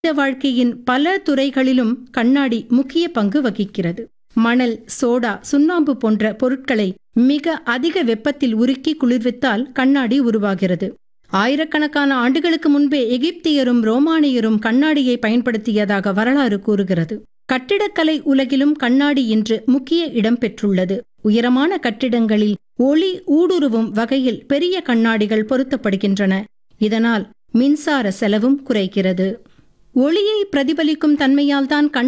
மனித வாழ்க்கையின் பல துறைகளிலும் கண்ணாடி முக்கிய பங்கு வகிக்கிறது மணல் சோடா சுண்ணாம்பு போன்ற பொருட்களை மிக அதிக வெப்பத்தில் உருக்கி குளிர்வித்தால் கண்ணாடி உருவாகிறது ஆயிரக்கணக்கான ஆண்டுகளுக்கு முன்பே எகிப்தியரும் ரோமானியரும் கண்ணாடியை பயன்படுத்தியதாக வரலாறு கூறுகிறது கட்டிடக்கலை உலகிலும் கண்ணாடி இன்று முக்கிய இடம் பெற்றுள்ளது உயரமான கட்டிடங்களில் ஒளி ஊடுருவும் வகையில் பெரிய கண்ணாடிகள் பொருத்தப்படுகின்றன இதனால் மின்சார செலவும் குறைகிறது ஒளியை பிரதிபலிக்கும் தன்மையால் தான்